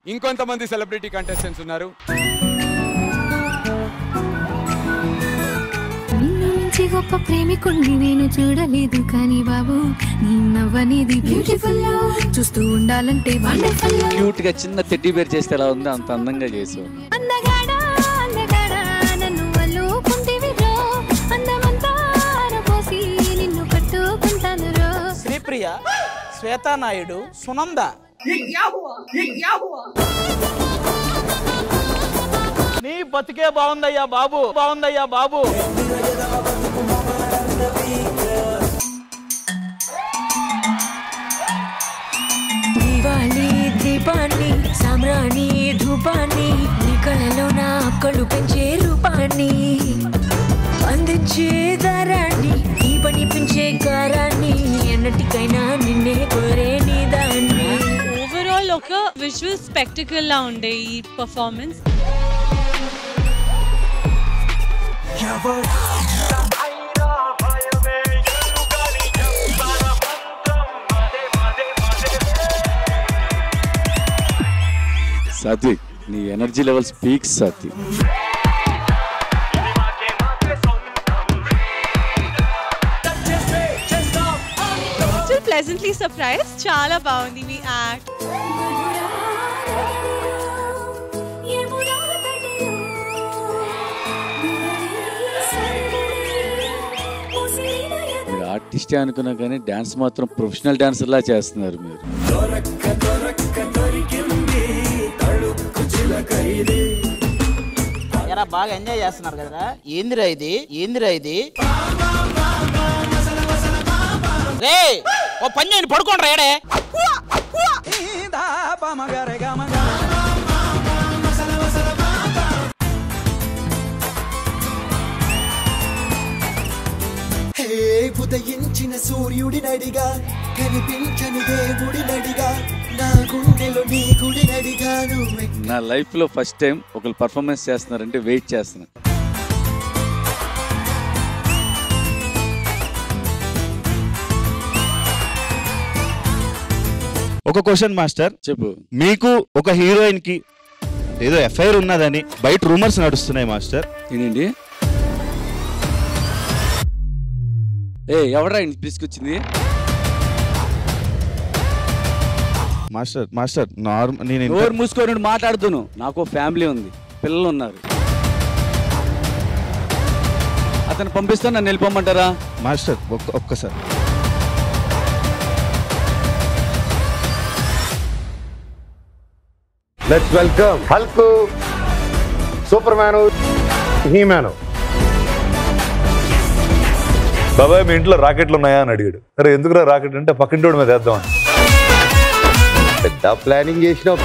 ఇంకొంతమంది celebrity contestants ఉన్నారు నిన్ను మించి గొప్ప ప్రేమికుణ్ణి నేను చూడలేదు కానీ బాబు నీ నవ్వనేది బ్యూటిఫుల్ చూస్తూ ఉండాలంటే వండర్ఫుల్ క్యూట్ గా చిన్న తెడ్డి బేర్ చేస్తే ఎలా ఉందో అంత అందంగా చేసావు అందగాడా అందగాడా నన్ను అల్లుకుంటేవి రో అందమంతా పోసి నిన్ను కట్టుకుంటాను రో శ్రీప్రియ శ్వేతానాయుడు సునంద నీ బతికే బాగుందయ్యా బాబు బాగుందయ్యా బాబు దివాలి దీపాన్ని సామ్రాణి ధూపాన్ని నీ కళలో నా కళ్ళు పెంచే రూపాన్ని అందించే దారాన్ని నీ పని పెంచే కారాన్ని ఎన్నటికైనా నిన్నే కోరే నీ దాన్ని ఓవరాల్ ఒక విజువల్ స్పెక్టికల్ లా ఉండే ఈ పర్ఫార్మెన్స్ సాత్విక్ నీ energy level speaks Satvik still pleasantly surprise చాలా బాగుంది మీ యాక్ట్ మీరు ఆర్టిస్టే అనుకున్నా కానీ డాన్స్ మాత్రం ప్రొఫెషనల్ డాన్సర్ లా చేస్తున్నారు మీరు ఎరా బాగా ఎంజాయ్ చేస్తున్నారు కదరా ఏందిరా ఇది ఏందిరా ఇది రే ఓ పని చేయండి పడుకోండి రా ఏడే హే ఉదయించిన సూర్యుడి నడిగా కనిపించని దేవుడి నడిగా నా గుండెలో నీ గుడి నడిగాను నా లైఫ్ లో ఫస్ట్ టైం ఒకరు పర్ఫార్మెన్స్ చేస్తున్నారంటే వెయిట్ చేస్తున్నా ఒక క్వశ్చన్ మాస్టర్ చెప్పు మీకు ఒక హీరోయిన్ కి ఏదో ఎఫ్ఐఆర్ ఉన్నదని బయట రూమర్స్ నడుస్తున్నాయి మాస్టర్ ఏంటండి ఏ ఎవడా ఇంటి తీసుకొచ్చింది మాస్టర్ మాస్టర్ నార్మల్ నేను ఇంత- నోరు మూసుకొని మాట్లాడుతును నాకు ఫ్యామిలీ ఉంది పిల్లలు ఉన్నారు అతను పంపిస్తాను నన్ను వెళ్ళిపోమంటారా మాస్టర్ ఒక్క ఒక్కసారి let's welcome Hulk Superman he man బాబాయ్ మీ ఇంట్లో రాకెట్లు ఉన్నాయా అని అడిగాడు అరే ఎందుకురా రాకెట్ అంటే పక్కింటోడి మీద వేద్దాం అని పెద్ద ప్లానింగ్ చేసిన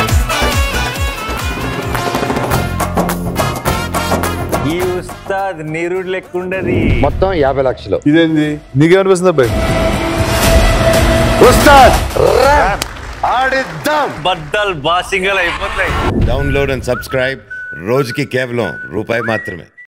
ఈ ఉస్తాద్ నీరుడు లెక్కుండది మొత్తం యాభై లక్షలు ఇదేంది నీకేమనిపిస్తుంది అబ్బాయి ఉస్తాద్ ర్యాప్ ఆడిద్దాం బద్దల్ బాసింగల్ అయిపోతాయి డౌన్లోడ్ అండ్ సబ్స్క్రైబ్ రోజుకి కేవలం రూపాయి మాత్రమే